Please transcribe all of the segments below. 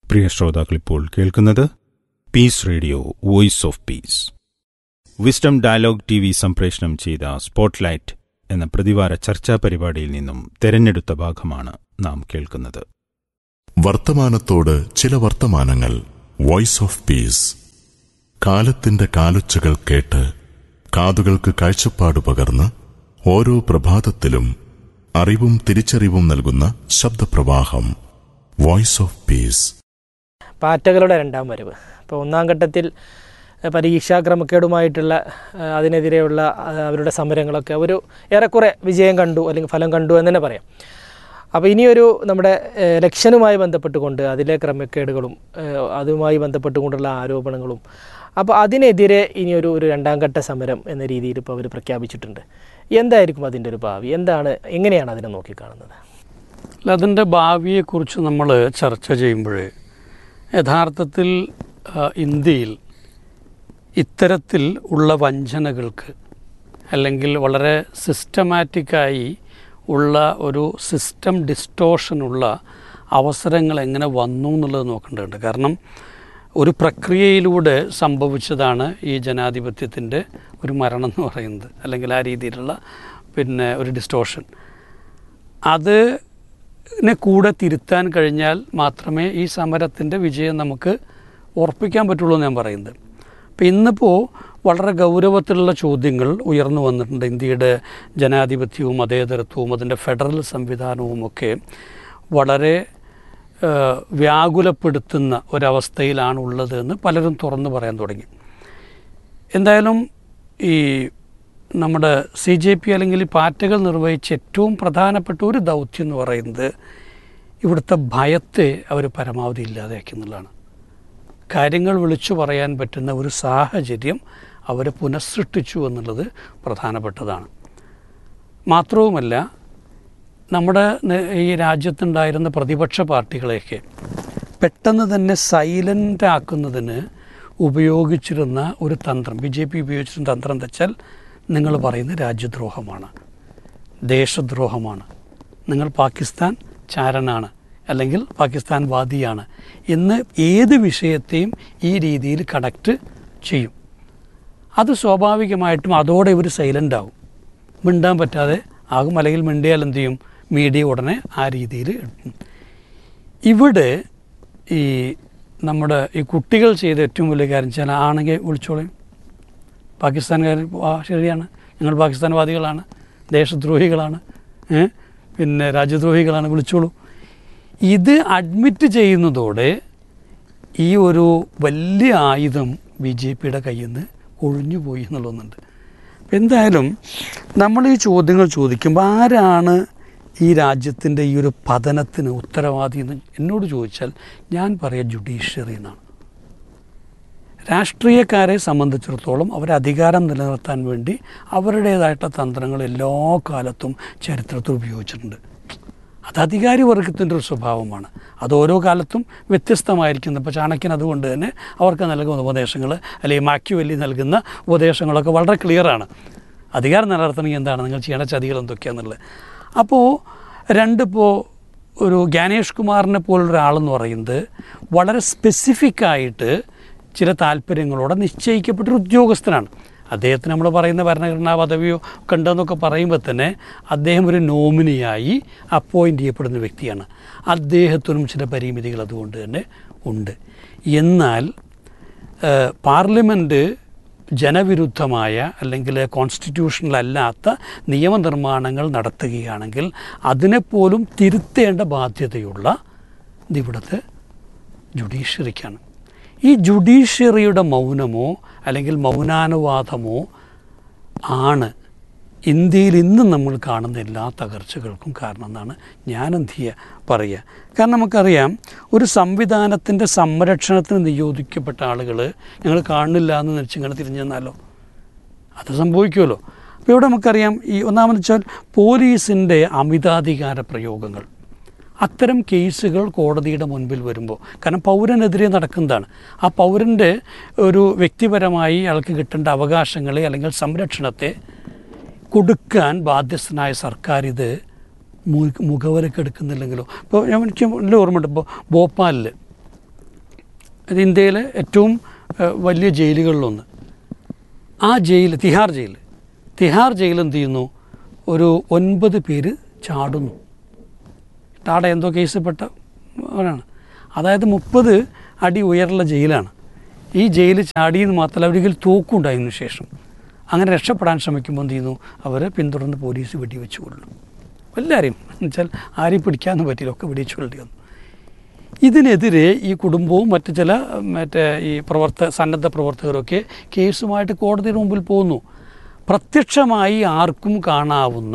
പ്രിയ ശ്രോതാക്കൾ ഇപ്പോൾ കേൾക്കുന്നത് peace radio voice of peace wisdom dialogue T V സംപ്രേഷണം ചെയ്ത സ്പോട്ട്ലൈറ്റ് എന്ന പ്രതിവാര ചർച്ചാ പരിപാടിയിൽ നിന്നും തെരഞ്ഞെടുത്ത ഭാഗമാണ് നാം കേൾക്കുന്നത് വർത്തമാനത്തോട് ചില വർത്തമാനങ്ങൾ വോയിസ് ഓഫ് പീസ് കാലത്തിന്റെ കാലൊച്ചകൾ കേട്ട് കാതുകൾക്ക് കാഴ്ചപ്പാട് പകർന്ന് ഓരോ പ്രഭാതത്തിലും അറിവും തിരിച്ചറിവും നൽകുന്ന ശബ്ദപ്രവാഹം വോയിസ് ഓഫ് പീസ് പാറ്റകളുടെ രണ്ടാം വരവ് ഇപ്പോൾ ഒന്നാം ഘട്ടത്തിൽ ഏഹ്, പരീക്ഷാ ക്രമക്കേടുമായിട്ടുള്ള ഏഹ്, അതിനെതിരെയുള്ള ഏഹ്, അവരുടെ സമരങ്ങളൊക്കെ ഒരു ഏറെക്കുറെ വിജയം കണ്ടു അല്ലെങ്കിൽ ഫലം കണ്ടു എന്ന് തന്നെ പറയാം അപ്പോൾ ഇനിയൊരു നമ്മുടെ ഏഹ്, ഇലക്ഷനുമായി ബന്ധപ്പെട്ടുകൊണ്ട് അതിലെ ക്രമക്കേടുകളും ഏഹ്, അതുമായി ബന്ധപ്പെട്ടുകൊണ്ടുള്ള ആരോപണങ്ങളും അപ്പോൾ അതിനെതിരെ ഇനിയൊരു ഒരു രണ്ടാം ഘട്ട സമരം എന്ന രീതിയിൽ ഇപ്പോൾ അവർ പ്രഖ്യാപിച്ചിട്ടുണ്ട് എന്തായിരിക്കും അതിൻ്റെ ഒരു ഭാവി എന്താണ് എങ്ങനെയാണ് അതിനെ നോക്കിക്കാണുന്നത് അല്ല അതിൻ്റെ ഭാവിയെക്കുറിച്ച് നമ്മൾ ചർച്ച ചെയ്യുമ്പോൾ യഥാർത്ഥത്തിൽ ആ, ഇന്ത്യയിൽ ഇത്തരത്തിൽ ഉള്ള വഞ്ചനകൾക്ക് അല്ലെങ്കിൽ വളരെ സിസ്റ്റമാറ്റിക്കായി ഉള്ള ഒരു സിസ്റ്റം ഡിസ്റ്റോഷനുള്ള അവസരങ്ങൾ എങ്ങനെ വന്നു എന്നുള്ളത് നോക്കേണ്ടതുണ്ട് കാരണം ഒരു പ്രക്രിയയിലൂടെ സംഭവിച്ചതാണ് ഈ ജനാധിപത്യത്തിൻ്റെ ഒരു മരണം എന്ന് പറയുന്നത് അല്ലെങ്കിൽ ആ രീതിയിലുള്ള പിന്നെ ഒരു ഡിസ്റ്റോഷൻ അത് നെ കൂടെ തിരുത്താൻ കഴിഞ്ഞാൽ മാത്രമേ ഈ സമരത്തിൻ്റെ വിജയം നമുക്ക് ഉറപ്പിക്കാൻ പറ്റുള്ളൂ എന്ന് ഞാൻ പറയുന്നത് അപ്പം ഇന്നിപ്പോൾ വളരെ ഗൗരവത്തിലുള്ള ചോദ്യങ്ങൾ ഉയർന്നു വന്നിട്ടുണ്ട് ഇന്ത്യയുടെ ജനാധിപത്യവും മതേതരത്വവും അതിൻ്റെ ഫെഡറൽ സംവിധാനവും ഒക്കെ വളരെ ആ, വ്യാകുലപ്പെടുത്തുന്ന ഒരവസ്ഥയിലാണ് ഉള്ളത് എന്ന് പലരും തുറന്നു പറയാൻ തുടങ്ങി എന്തായാലും ഈ നമ്മുടെ സി ജെ പി അല്ലെങ്കിൽ ഈ പാർട്ടികൾ നിർവഹിച്ച ഏറ്റവും പ്രധാനപ്പെട്ട ഒരു ദൗത്യം എന്ന് പറയുന്നത് ഇവിടുത്തെ ഭയത്തെ അവർ പരമാവധി ഇല്ലാതെയാക്കി എന്നുള്ളതാണ് കാര്യങ്ങൾ വിളിച്ചു പറയാൻ പറ്റുന്ന ഒരു സാഹചര്യം അവർ പുനഃസൃഷ്ടിച്ചു എന്നുള്ളത് പ്രധാനപ്പെട്ടതാണ് മാത്രവുമല്ല നമ്മുടെ ന- ഈ രാജ്യത്തുണ്ടായിരുന്ന പ്രതിപക്ഷ പാർട്ടികളെയൊക്കെ പെട്ടെന്ന് തന്നെ സൈലൻ്റ് ആക്കുന്നതിന് ഉപയോഗിച്ചിരുന്ന ഒരു തന്ത്രം ബി ജെ പി ഉപയോഗിച്ചിരുന്ന തന്ത്രം എന്താ വെച്ചാൽ നിങ്ങൾ പറയുന്നത് രാജ്യദ്രോഹമാണ് ദേശദ്രോഹമാണ് നിങ്ങൾ പാകിസ്ഥാൻ ചാരനാണ് അല്ലെങ്കിൽ പാകിസ്ഥാൻ വാദിയാണ് എന്ന് ഏത് വിഷയത്തെയും ഈ രീതിയിൽ കണക്റ്റ് ചെയ്യും അത് സ്വാഭാവികമായിട്ടും അതോടെ ഇവർ സൈലൻ്റ് ആവും മിണ്ടാൻ പറ്റാതെ ആകും അല്ലെങ്കിൽ മിണ്ടിയാൽ എന്ത് ചെയ്യും മീഡിയ ഉടനെ ആ രീതിയിൽ എടുക്കും ഇവിടെ ഈ നമ്മുടെ ഈ കുട്ടികൾ ചെയ്ത ഏറ്റവും വലിയ കാര്യം വെച്ചാൽ ആണെങ്കിൽ വിളിച്ചോളയും പാകിസ്ഥാൻകാർ ആ ശരിയാണ് ഞങ്ങൾ പാകിസ്ഥാൻവാദികളാണ് ദേശദ്രോഹികളാണ് ഏ? പിന്നെ രാജ്യദ്രോഹികളാണ് വിളിച്ചോളൂ ഇത് അഡ്മിറ്റ് ചെയ്യുന്നതോടെ ഈ ഒരു വലിയ ആയുധം ബി ജെ പിയുടെ കയ്യിൽ നിന്ന് ഒഴിഞ്ഞുപോയി എന്നുള്ളതൊന്നുണ്ട് അപ്പം എന്തായാലും നമ്മൾ ഈ ചോദ്യങ്ങൾ ചോദിക്കുമ്പോൾ ആരാണ് ഈ രാജ്യത്തിൻ്റെ ഈ ഒരു പതനത്തിന് ഉത്തരവാദി എന്ന് എന്നോട് ചോദിച്ചാൽ ഞാൻ പറയാം ജുഡീഷ്യറി എന്നാണ് രാഷ്ട്രീയക്കാരെ സംബന്ധിച്ചിടത്തോളം അവർ അധികാരം നിലനിർത്താൻ വേണ്ടി അവരുടേതായിട്ടുള്ള തന്ത്രങ്ങൾ എല്ലാ കാലത്തും ചരിത്രത്തിൽ ഉപയോഗിച്ചിട്ടുണ്ട് അത് അധികാരി വർഗത്തിൻ്റെ ഒരു സ്വഭാവമാണ് അത് ഓരോ കാലത്തും വ്യത്യസ്തമായിരിക്കുന്നു ഇപ്പോൾ ചാണക്യൻ അതുകൊണ്ട് തന്നെ അവർക്ക് നൽകുന്ന ഉപദേശങ്ങൾ അല്ലെങ്കിൽ മാക്യുവല്ലി നൽകുന്ന ഉപദേശങ്ങളൊക്കെ വളരെ ക്ലിയറാണ് അധികാരം നിലനിർത്തണമെങ്കിൽ എന്താണ് നിങ്ങൾ ചെയ്യേണ്ട ചതികൾ എന്തൊക്കെയാണെന്നുള്ളത് അപ്പോൾ രണ്ടിപ്പോൾ ഒരു ജ്ഞാനേഷ് കുമാറിനെ പോലുള്ള ഒരാളെന്ന് പറയുന്നത് വളരെ സ്പെസിഫിക് ആയിട്ട് ചില താല്പര്യങ്ങളോടെ നിശ്ചയിക്കപ്പെട്ടൊരു ഉദ്യോഗസ്ഥനാണ് അദ്ദേഹത്തിന് നമ്മൾ പറയുന്ന ഭരണഘടനാ പദവിയോ ഒക്കെ ഉണ്ടെന്നൊക്കെ പറയുമ്പോൾ തന്നെ അദ്ദേഹം ഒരു നോമിനിയായി അപ്പോയിൻ്റ് ചെയ്യപ്പെടുന്ന വ്യക്തിയാണ് അദ്ദേഹത്തിനും ചില പരിമിതികൾ അതുകൊണ്ട് തന്നെ ഉണ്ട് എന്നാൽ ഏഹ്, പാർലമെൻറ്റ് ജനവിരുദ്ധമായ അല്ലെങ്കിൽ കോൺസ്റ്റിറ്റ്യൂഷണൽ അല്ലാത്ത നിയമനിർമ്മാണങ്ങൾ നടത്തുകയാണെങ്കിൽ അതിനെപ്പോലും തിരുത്തേണ്ട ബാധ്യതയുള്ള ഇത് ഇവിടുത്തെ ജുഡീഷ്യറിക്കാണ് ഈ ജുഡീഷ്യറിയുടെ മൗനമോ അല്ലെങ്കിൽ മൗനാനുവാദമോ ആണ് ഇന്ത്യയിൽ ഇന്ന് നമ്മൾ കാണുന്ന എല്ലാ തകർച്ചകൾക്കും കാരണം എന്നാണ് ഞാൻ എന്ത് ചെയ്യുക പറയുക കാരണം നമുക്കറിയാം ഒരു സംവിധാനത്തിൻ്റെ സംരക്ഷണത്തിന് നിയോഗിക്കപ്പെട്ട ആളുകൾ ഞങ്ങൾ കാണുന്നില്ല എന്ന് വെച്ച് ഇങ്ങനെ തിരിഞ്ഞു തന്നാലോ അത് സംഭവിക്കുമല്ലോ അപ്പോൾ ഇവിടെ നമുക്കറിയാം ഈ ഒന്നാമെന്ന് വെച്ചാൽ പോലീസിൻ്റെ അമിതാധികാര പ്രയോഗങ്ങൾ അത്തരം കേസുകൾ കോടതിയുടെ മുൻപിൽ വരുമ്പോൾ കാരണം പൗരനെതിരെ നടക്കുന്നതാണ് ആ പൗരൻ്റെ ഒരു വ്യക്തിപരമായി അയാൾക്ക് കിട്ടേണ്ട അവകാശങ്ങളെ അല്ലെങ്കിൽ സംരക്ഷണത്തെ കൊടുക്കാൻ ബാധ്യസ്ഥനായ സർക്കാർ ഇത് മു- മുഖവിലക്കെടുക്കുന്നില്ലെങ്കിലോ ഇപ്പോൾ ഞാൻ എനിക്ക് നല്ല ഓർമ്മയുണ്ട് ഇപ്പോൾ ഭോപ്പാലിൽ അത് ഇന്ത്യയിലെ ഏറ്റവും ഏഹ്, വലിയ ജയിലുകളിലൊന്ന് ആ jail Tihar jail Tihar jail എന്ത് ചെയ്യുന്നു ഒരു ഒൻപത് പേര് ചാടുന്നു ടാട എന്തോ കേസിൽപ്പെട്ട അവരാണ് അതായത് മുപ്പത് അടി ഉയരുള്ള ജയിലാണ് ഈ ജയിൽ ചാടിയെന്ന് മാത്രമല്ല അവരിൽ തോക്കുണ്ടായതിനു ശേഷം അങ്ങനെ രക്ഷപ്പെടാൻ ശ്രമിക്കുമ്പോൾ എന്ത് ചെയ്യുന്നു അവർ പിന്തുടർന്ന് പോലീസ് വെടിവെച്ച് കൊള്ളും എല്ലാവരെയും എന്നുവെച്ചാൽ ആരെയും പിടിക്കാനൊന്നും പറ്റില്ല ഒക്കെ വെടിവെച്ച് കൊള്ളി വന്നു ഇതിനെതിരെ ഈ കുടുംബവും മറ്റ് ചില മറ്റേ ഈ പ്രവർത്ത സന്നദ്ധ പ്രവർത്തകരൊക്കെ കേസുമായിട്ട് കോടതിയുടെ മുമ്പിൽ പോകുന്നു പ്രത്യക്ഷമായി ആർക്കും കാണാവുന്ന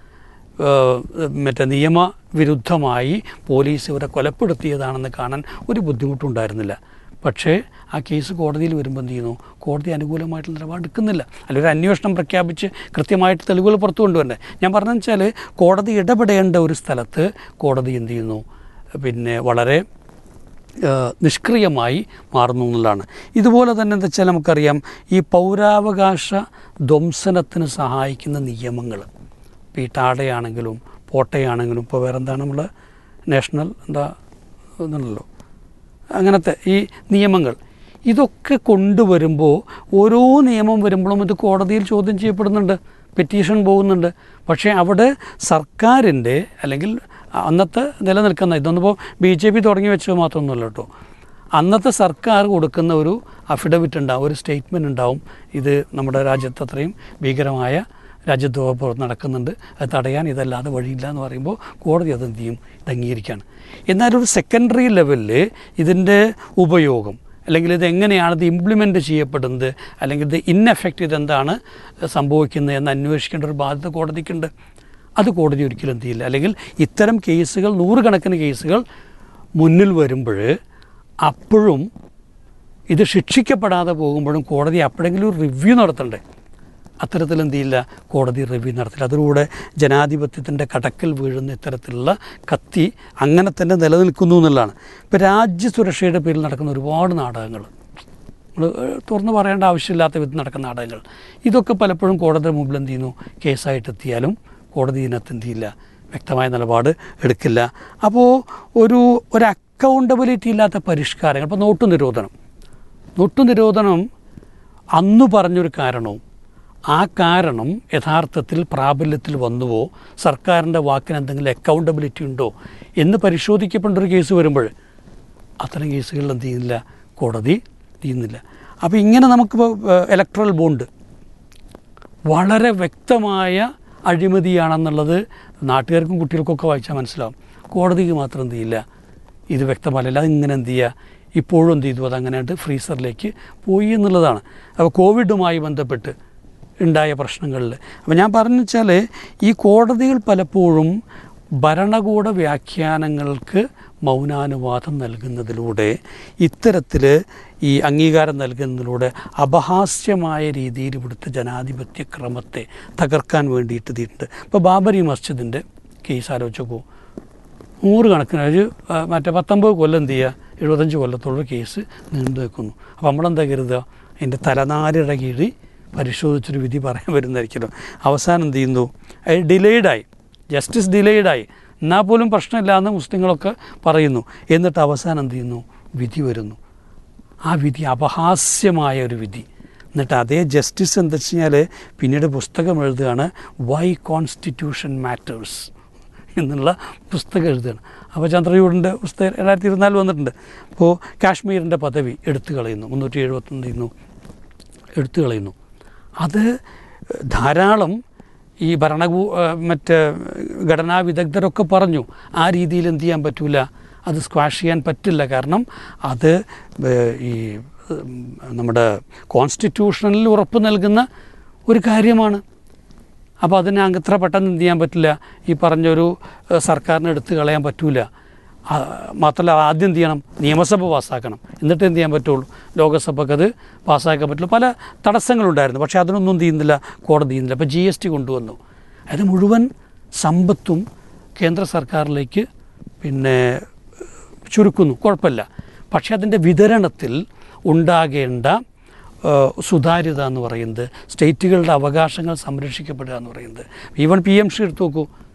ഏഹ്, മറ്റേ നിയമവിരുദ്ധമായി പോലീസ് ഇവരെ കൊലപ്പെടുത്തിയതാണെന്ന് കാണാൻ ഒരു ബുദ്ധിമുട്ടുണ്ടായിരുന്നില്ല പക്ഷേ ആ കേസ് കോടതിയിൽ വരുമ്പോൾ എന്ത് ചെയ്യുന്നു കോടതി അനുകൂലമായിട്ടുള്ള നിലപാട് എടുക്കുന്നില്ല അല്ലെങ്കിൽ ഒരു അന്വേഷണം പ്രഖ്യാപിച്ച് കൃത്യമായിട്ട് തെളിവുകൾ പുറത്തു കൊണ്ടുവരണ്ടേ ഞാൻ പറഞ്ഞതെന്ന് വെച്ചാൽ കോടതി ഇടപെടേണ്ട ഒരു സ്ഥലത്ത് കോടതി എന്ത് ചെയ്യുന്നു പിന്നെ വളരെ ഏഹ് നിഷ്ക്രിയമായി മാറുന്നു എന്നുള്ളതാണ് ഇതുപോലെ തന്നെ എന്താ വെച്ചാൽ നമുക്കറിയാം ഈ പൗരാവകാശ ധ്വംസനത്തിന് സഹായിക്കുന്ന നിയമങ്ങൾ ഇപ്പോൾ ഈ ടാടയാണെങ്കിലും പോട്ടയാണെങ്കിലും ഇപ്പോൾ വേറെ എന്താണ് നമ്മൾ നാഷണൽ എന്താ എന്നുള്ളല്ലോ അങ്ങനത്തെ ഈ നിയമങ്ങൾ ഇതൊക്കെ കൊണ്ടുവരുമ്പോൾ ഓരോ നിയമം വരുമ്പോഴും ഇത് കോടതിയിൽ ചോദ്യം ചെയ്യപ്പെടുന്നുണ്ട് പെറ്റീഷൻ പോകുന്നുണ്ട് പക്ഷേ അവിടെ സർക്കാരിൻ്റെ അല്ലെങ്കിൽ അന്നത്തെ നിലനിൽക്കുന്ന ഇതൊന്നിപ്പോൾ ബി ജെ പി തുടങ്ങി വെച്ചത് മാത്രമൊന്നുമല്ല കേട്ടോ അന്നത്തെ സർക്കാർ കൊടുക്കുന്ന ഒരു അഫിഡവിറ്റ് ഉണ്ടാവും ഒരു സ്റ്റേറ്റ്മെൻറ്റ് ഉണ്ടാവും ഇത് നമ്മുടെ രാജ്യത്ത് അത്രയും ഭീകരമായ രാജ്യദ്രോഹം നടക്കുന്നുണ്ട് അത് തടയാൻ ഇതല്ലാതെ വഴിയില്ല എന്ന് പറയുമ്പോൾ കോടതി അത് എന്ത് ചെയ്യും ഇത് അംഗീകരിക്കുകയാണ് എന്നാൽ ഒരു സെക്കൻഡറി ലെവലിൽ ഇതിൻ്റെ ഉപയോഗം അല്ലെങ്കിൽ ഇത് എങ്ങനെയാണ് ഇത് ഇംപ്ലിമെൻ്റ് ചെയ്യപ്പെടുന്നത് അല്ലെങ്കിൽ ഇത് ഇൻഎഫക്റ്റ് ഇതെന്താണ് സംഭവിക്കുന്നത് എന്ന് അന്വേഷിക്കേണ്ട ഒരു ബാധ്യത കോടതിക്കുണ്ട് അത് കോടതി ഒരിക്കലും എന്ത് ചെയ്യില്ല അല്ലെങ്കിൽ ഇത്തരം കേസുകൾ നൂറുകണക്കിന് കേസുകൾ മുന്നിൽ വരുമ്പോൾ അപ്പോഴും ഇത് ശിക്ഷിക്കപ്പെടാതെ പോകുമ്പോഴും കോടതി അപ്പോഴെങ്കിലും ഒരു റിവ്യൂ നടത്തണ്ടേ അത്തരത്തിൽ എന്ത് ചെയ്യില്ല കോടതി റിവ്യൂ നടത്തില്ല അതിലൂടെ ജനാധിപത്യത്തിൻ്റെ കടക്കൽ വീഴുന്ന ഇത്തരത്തിലുള്ള കത്തി അങ്ങനെ തന്നെ നിലനിൽക്കുന്നു എന്നുള്ളതാണ് ഇപ്പോൾ രാജ്യസുരക്ഷയുടെ പേരിൽ നടക്കുന്ന ഒരുപാട് നാടകങ്ങൾ നമ്മൾ തുറന്നു പറയേണ്ട ആവശ്യമില്ലാത്ത വിധം നടക്കുന്ന നാടകങ്ങൾ ഇതൊക്കെ പലപ്പോഴും കോടതിയുടെ മുമ്പിൽ എന്ത് ചെയ്യുന്നു കേസായിട്ട് എത്തിയാലും കോടതി ഇതിനകത്ത് എന്ത് ചെയ്യില്ല വ്യക്തമായ നിലപാട് എടുക്കില്ല അപ്പോൾ ഒരു ഒരു അക്കൗണ്ടബിലിറ്റി ഇല്ലാത്ത പരിഷ്കാരങ്ങൾ ഇപ്പോൾ നോട്ടു നിരോധനം നോട്ടു നിരോധനം അന്ന് പറഞ്ഞൊരു കാരണവും ആ കാരണം യഥാർത്ഥത്തിൽ പ്രാബല്യത്തിൽ വന്നുവോ സർക്കാരിൻ്റെ വാക്കിന് എന്തെങ്കിലും അക്കൗണ്ടബിലിറ്റി ഉണ്ടോ എന്ന് പരിശോധിക്കപ്പെട്ട ഒരു കേസ് വരുമ്പോൾ അത്തരം കേസുകളിൽ എന്ത് ചെയ്യുന്നില്ല കോടതി ചെയ്യുന്നില്ല അപ്പോൾ ഇങ്ങനെ നമുക്കിപ്പോൾ ഇലക്ട്രൽ ബോണ്ട് വളരെ വ്യക്തമായ അഴിമതിയാണെന്നുള്ളത് നാട്ടുകാർക്കും കുട്ടികൾക്കൊക്കെ വായിച്ചാൽ മനസ്സിലാവും കോടതിക്ക് മാത്രം എന്ത് ചെയ്യില്ല ഇത് വ്യക്തമല്ല അത് ഇങ്ങനെ എന്ത് ചെയ്യുക ഇപ്പോഴും എന്ത് ചെയ്തു അതങ്ങനെയായിട്ട് ഫ്രീസറിലേക്ക് പോയി എന്നുള്ളതാണ് അപ്പോൾ കോവിഡുമായി ബന്ധപ്പെട്ട് ഉണ്ടായ പ്രശ്നങ്ങളിൽ അപ്പോൾ ഞാൻ പറഞ്ഞു വെച്ചാൽ ഈ കോടതികൾ പലപ്പോഴും ഭരണകൂട വ്യാഖ്യാനങ്ങൾക്ക് മൗനാനുവാദം നൽകുന്നതിലൂടെ ഇത്തരത്തിൽ ഈ അംഗീകാരം നൽകുന്നതിലൂടെ അപഹാസ്യമായ രീതിയിൽ ഇവിടുത്തെ ജനാധിപത്യ ക്രമത്തെ തകർക്കാൻ വേണ്ടിയിട്ട് ഇതിട്ടുണ്ട് ഇപ്പോൾ ബാബരി മസ്ജിദിൻ്റെ കേസ് ആലോചിച്ച് നോക്കൂ നൂറുകണക്കിന് ഒരു ആ, മറ്റേ പത്തൊമ്പത് കൊല്ലം എന്ത് ചെയ്യുക എഴുപത്തഞ്ച് കൊല്ലത്തോളം കേസ് നീണ്ടു നിൽക്കുന്നു അപ്പോൾ നമ്മളെന്താ കരുതുക അതിൻ്റെ തലനാരിട കീഴി പരിശോധിച്ചൊരു വിധി പറയാൻ വരുന്നതായിരിക്കുമല്ലോ അവസാനം എന്ത് ചെയ്യുന്നു അത് ഡിലേഡായി ജസ്റ്റിസ് ഡിലേഡായി എന്നാൽ പോലും പ്രശ്നമില്ല എന്ന് മുസ്ലിങ്ങളൊക്കെ പറയുന്നു എന്നിട്ട് അവസാനം എന്ത് ചെയ്യുന്നു വിധി വരുന്നു ആ വിധി അപഹാസ്യമായ ഒരു വിധി എന്നിട്ട് അതേ ജസ്റ്റിസ് എന്താ വെച്ച് കഴിഞ്ഞാൽ പിന്നീട് പുസ്തകം എഴുതുകയാണ് വൈ കോൺസ്റ്റിറ്റ്യൂഷൻ മാറ്റേഴ്സ് എന്നുള്ള പുസ്തകം എഴുതുകയാണ് അപ്പോൾ ചന്ദ്രചൂഡിൻ്റെ പുസ്തകം രണ്ടായിരത്തി ഇരുപത്തിനാല് വന്നിട്ടുണ്ട് അപ്പോൾ കാശ്മീരിൻ്റെ പദവി എടുത്തു കളയുന്നു മുന്നൂറ്റി എഴുപത്തൊന്ന് ചെയ്യുന്നു എടുത്തു കളയുന്നു അത് ധാരാളം ഈ ഭരണകൂ മറ്റ് ഘടനാ വിദഗ്ധരൊക്കെ പറഞ്ഞു ആ രീതിയിൽ എന്ത് ചെയ്യാൻ പറ്റൂല അത് സ്ക്വാഷ് ചെയ്യാൻ പറ്റില്ല കാരണം അത് ഏഹ്, ഈ ഉം, നമ്മുടെ കോൺസ്റ്റിറ്റ്യൂഷനിൽ ഉറപ്പ് നൽകുന്ന ഒരു കാര്യമാണ് അപ്പോൾ അതിനെ അങ്ങ് ഇത്ര പെട്ടെന്ന് എന്ത് ചെയ്യാൻ പറ്റില്ല ഈ പറഞ്ഞൊരു ഏഹ്, സർക്കാരിന് എടുത്തു കളയാൻ പറ്റൂല ആ, മാത്രമല്ല ആദ്യം എന്ത് ചെയ്യണം നിയമസഭ പാസ്സാക്കണം എന്നിട്ട് എന്ത് ചെയ്യാൻ പറ്റുള്ളൂ ലോകസഭക്ക് അത് പാസ്സാക്കാൻ പറ്റുള്ളൂ പല തടസ്സങ്ങളുണ്ടായിരുന്നു പക്ഷേ അതിനൊന്നും എന്ത് ചെയ്യുന്നില്ല കോടതി ചെയ്യുന്നില്ല അപ്പോൾ ജി എസ് ടി കൊണ്ടുവന്നു അത് മുഴുവൻ സമ്പത്തും കേന്ദ്ര സർക്കാരിലേക്ക് പിന്നെ ചുരുക്കുന്നു കുഴപ്പമില്ല പക്ഷേ അതിൻ്റെ വിതരണത്തിൽ ഉണ്ടാകേണ്ട ഏഹ്, സുതാര്യത എന്ന് പറയുന്നത് സ്റ്റേറ്റുകളുടെ അവകാശങ്ങൾ സംരക്ഷിക്കപ്പെടുക എന്ന് പറയുന്നത് ഈവൻ പി എം ശ്രീ എടുത്ത് നോക്കൂ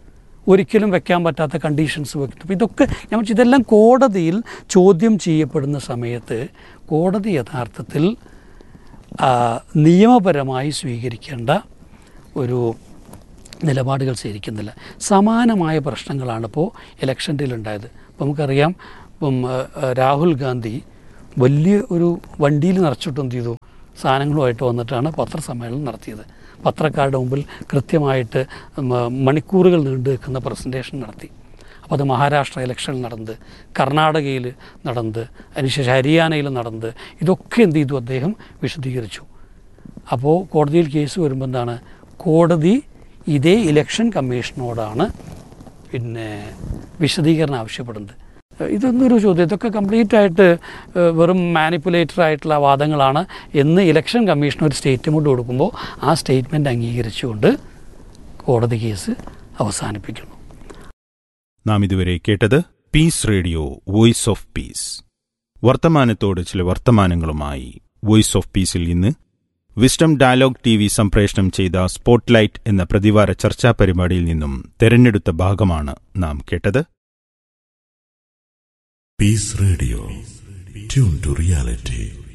ഒരിക്കലും വെക്കാൻ പറ്റാത്ത കണ്ടീഷൻസ് വെക്കുന്നു അപ്പോൾ ഇതൊക്കെ ഞാൻ വെച്ചാൽ ഇതെല്ലാം കോടതിയിൽ ചോദ്യം ചെയ്യപ്പെടുന്ന സമയത്ത് കോടതി യഥാർത്ഥത്തിൽ ആ, നിയമപരമായി സ്വീകരിക്കേണ്ട ഒരു നിലപാടുകൾ സ്വീകരിക്കുന്നില്ല സമാനമായ പ്രശ്നങ്ങളാണ് ഇപ്പോൾ ഇലക്ഷൻ്റെ ഉണ്ടായത് അപ്പോൾ നമുക്കറിയാം ഇപ്പം ആ, ആ, രാഹുൽ ഗാന്ധി വലിയ ഒരു വണ്ടിയിൽ നിറച്ചിട്ട് എന്ത് ചെയ്തു സാധനങ്ങളുമായിട്ട് വന്നിട്ടാണ് പത്രസമ്മേളനം നടത്തിയത് പത്രക്കാരുടെ മുമ്പിൽ കൃത്യമായിട്ട് മ- മണിക്കൂറുകൾ നീണ്ടു നിൽക്കുന്ന പ്രസൻറ്റേഷൻ നടത്തി അപ്പോൾ അത് മഹാരാഷ്ട്ര ഇലക്ഷനിൽ നടന്നത് കർണാടകയിൽ നടന്നത് അതിനുശേഷം ഹരിയാനയിൽ നടന്നത് ഇതൊക്കെ എന്ത് ചെയ്തു അദ്ദേഹം വിശദീകരിച്ചു അപ്പോൾ കോടതിയിൽ കേസ് വരുമ്പോൾ എന്താണ് കോടതി ഇതേ ഇലക്ഷൻ കമ്മീഷനോടാണ് പിന്നെ വിശദീകരണം ആവശ്യപ്പെടുന്നത് ഏഹ് ഇതൊന്നും ഒരു ചോദ്യം ഇതൊക്കെ കംപ്ലീറ്റ് ആയിട്ട് ഏഹ് വെറും മാനിപ്പുലേറ്റർ ആയിട്ടുള്ള വാദങ്ങളാണ് എന്ന് ഇലക്ഷൻ കമ്മീഷൻ ഒരു സ്റ്റേറ്റ്മെൻറ്റ് കൊടുക്കുമ്പോൾ ആ സ്റ്റേറ്റ്മെൻറ്റ് അംഗീകരിച്ചുകൊണ്ട് കോടതി കേസ് അവസാനിപ്പിക്കുന്നു നാം ഇതുവരെ കേട്ടത് peace radio voice of peace വർത്തമാനത്തോട് ചില വർത്തമാനങ്ങളുമായി വോയിസ് ഓഫ് പീസിൽ ഇന്ന് വിസ്ഡം ഡയലോഗ് ടി വി സംപ്രേഷണം ചെയ്ത സ്പോട്ട്ലൈറ്റ് എന്ന പ്രതിവാര ചർച്ചാ പരിപാടിയിൽ നിന്നും തെരഞ്ഞെടുത്ത ഭാഗമാണ് നാം കേട്ടത് Peace Radio. Tune to reality.